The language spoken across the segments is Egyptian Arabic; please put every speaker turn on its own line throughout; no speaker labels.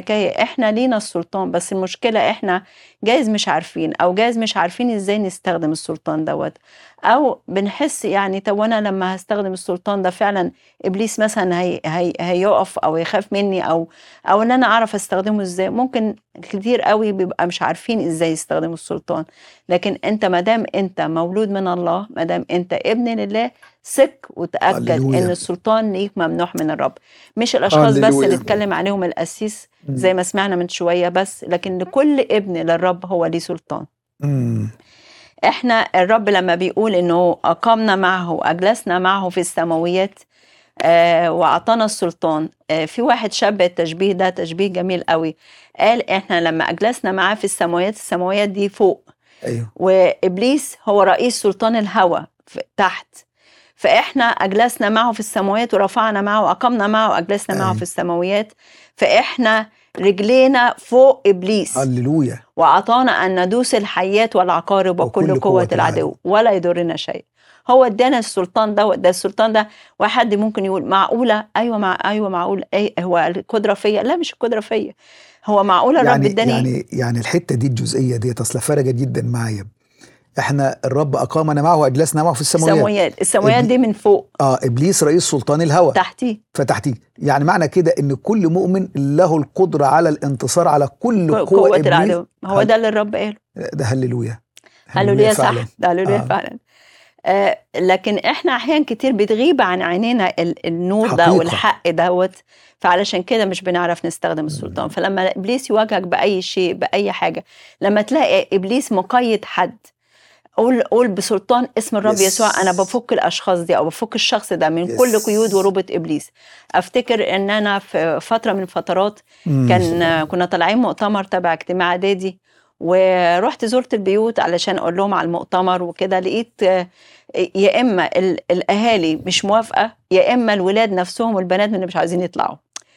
الحكايه احنا لينا السلطان بس المشكله احنا جايز مش عارفين او جايز مش عارفين ازاي نستخدم السلطان دوت او بنحس يعني طب وانا لما هستخدم السلطان ده فعلا ابليس مثلا هي هي هيقف او يخاف مني او او ان انا اعرف استخدمه ازاي ممكن كتير قوي بيبقى مش عارفين ازاي يستخدموا السلطان لكن انت ما دام انت مولود من الله ما دام انت ابن لله ثق وتاكد
هللويا.
ان السلطان ليك ممنوح من الرب مش الاشخاص بس
هللويا.
اللي اتكلم عليهم القسيس
مم.
زي ما سمعنا من شويه بس لكن لكل ابن للرب هو ليه سلطان
مم.
احنا الرب لما بيقول انه اقامنا معه واجلسنا معه في السماويات آه واعطانا السلطان آه في واحد شبه التشبيه ده تشبيه جميل قوي قال احنا لما اجلسنا معاه في السماويات السماويات دي فوق
ايوه
وابليس هو رئيس سلطان الهوى في- تحت فاحنا اجلسنا معه في السماوات ورفعنا معه واقمنا معه واجلسنا معه
أيوة.
في السماويات فاحنا رجلينا فوق ابليس
هللويا
واعطانا ان ندوس الحيات والعقارب وكل,
وكل
قوه,
قوة
العدو
العدو.
ولا يضرنا شيء هو ادانا السلطان ده ده السلطان ده واحد ممكن يقول معقوله ايوه مع ايوه معقول اي هو القدره فيا لا مش القدره فيا هو معقوله الرب
يعني
اداني
يعني يعني الحته دي الجزئيه ديت اصل فرقت جدا معايا احنا الرب اقامنا معه واجلسنا معه في السماوات
السماويات السماويات
إبلي-
دي من فوق
اه ابليس رئيس سلطان الهوى
تحتيه
فتحتيه يعني معنى كده ان كل مؤمن له القدره على الانتصار على كل قوه,
قوه
إبليس.
العدو هو
هل-
ده اللي الرب قاله
ده هللويا
هللويا صح
فعلاً.
ده هللويا
آه.
فعلا آه لكن احنا احيان كتير بتغيب عن عينينا ال- النور ده
حقيقة.
والحق دوت فعلشان كده مش بنعرف نستخدم السلطان فلما ابليس يواجهك باي شيء باي حاجه لما تلاقي ابليس مقيد حد قول قول بسلطان اسم الرب
Yes.
يسوع انا بفك الاشخاص دي او بفك الشخص ده من
Yes.
كل قيود وربط ابليس افتكر ان انا في فتره من الفترات
مم.
كان كنا طالعين مؤتمر تبع اجتماع اعدادي ورحت زرت البيوت علشان اقول لهم على المؤتمر وكده لقيت آه، يا اما ال- الاهالي مش موافقه يا اما الولاد نفسهم والبنات اللي مش عايزين يطلعوا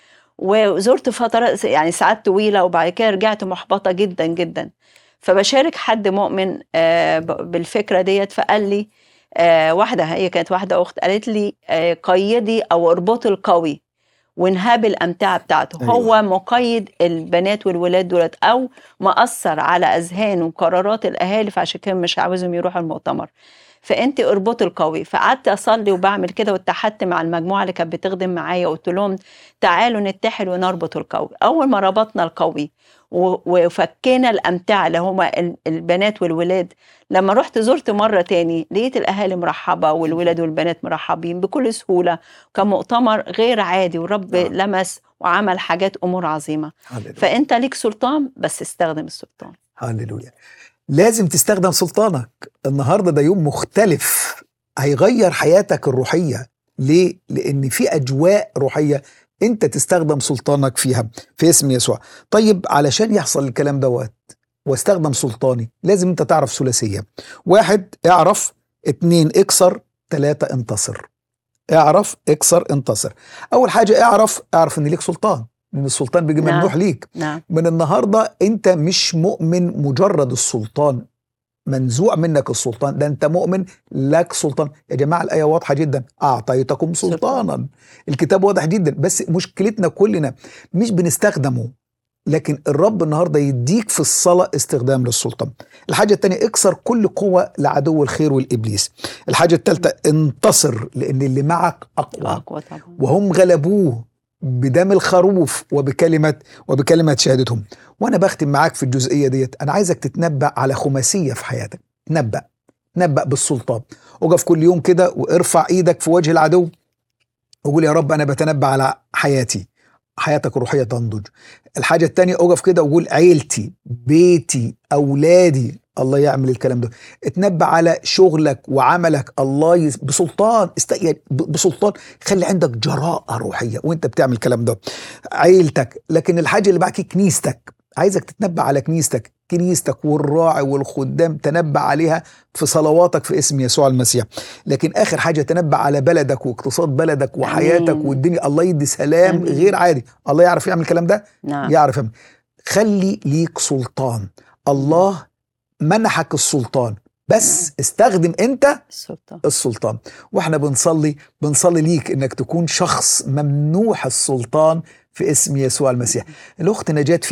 وزرت فترة يعني ساعات طويلة وبعد كده رجعت محبطة جدا جدا فبشارك حد مؤمن آه، ب- بالفكرة ديت فقال لي آه، واحدة هي كانت واحدة أخت قالت لي آه، قيدي أو اربطي القوي وانهاب الأمتعة بتاعته
أيوة.
هو مقيد البنات والولاد دولت أو مأثر على أذهان وقرارات الأهالي فعشان كده مش عاوزهم يروحوا المؤتمر فانت اربطي القوي فقعدت اصلي وبعمل كده واتحدت مع المجموعه اللي كانت بتخدم معايا وقلت لهم تعالوا نتحد ونربط القوي اول ما ربطنا القوي و- وفكينا الامتعه اللي هما ال- البنات والولاد لما رحت زرت مره تاني لقيت الاهالي مرحبه والولاد والبنات مرحبين بكل سهوله كان مؤتمر غير عادي والرب
آه.
لمس وعمل حاجات امور عظيمه
هللويا
فانت ليك سلطان بس استخدم السلطان
هللويا لازم تستخدم سلطانك النهارده ده يوم مختلف هيغير حياتك الروحيه ليه لان في اجواء روحيه انت تستخدم سلطانك فيها في اسم يسوع طيب علشان يحصل الكلام دوت واستخدم سلطاني لازم انت تعرف ثلاثيه واحد اعرف اتنين اكسر تلاتة انتصر اعرف اكسر انتصر اول حاجه اعرف اعرف ان ليك سلطان لان السلطان بيجي
نعم.
ممنوح ليك
نعم
من النهارده انت مش مؤمن مجرد السلطان منزوع منك السلطان ده انت مؤمن لك سلطان يا جماعه الايه واضحه جدا اعطيتكم سلطانا الكتاب واضح جدا بس مشكلتنا كلنا مش بنستخدمه لكن الرب النهارده يديك في الصلاه استخدام للسلطان الحاجه الثانيه اكسر كل قوه لعدو الخير والابليس الحاجه الثالثه انتصر لان اللي معك اقوى
اقوى طبعا
وهم غلبوه بدم الخروف وبكلمة وبكلمة شهادتهم وأنا بختم معاك في الجزئية ديت أنا عايزك تتنبأ على خماسية في حياتك تنبأ تنبأ بالسلطان اقف كل يوم كده وارفع ايدك في وجه العدو وقول يا رب أنا بتنبأ على حياتي حياتك الروحية تنضج الحاجة التانية اقف كده وقول عيلتي بيتي أولادي الله يعمل الكلام ده اتنبأ على شغلك وعملك الله يز... بسلطان است... يعني ب- بسلطان خلي عندك جراءة روحية وانت بتعمل الكلام ده عيلتك لكن الحاجة اللي بعد كده كنيستك عايزك تتنبأ على كنيستك كنيستك والراعي والخدام تنبأ عليها في صلواتك في اسم يسوع المسيح لكن آخر حاجة تنبأ على بلدك واقتصاد بلدك وحياتك
آمين.
والدنيا الله يدي سلام
آمين.
غير عادي الله يعرف يعمل الكلام ده
نعم
يعرف يعمل. خلي ليك سلطان الله منحك السلطان بس استخدم انت
السلطان
السلطان واحنا بنصلي بنصلي ليك انك تكون شخص ممنوح السلطان في اسم يسوع المسيح الاخت نجاة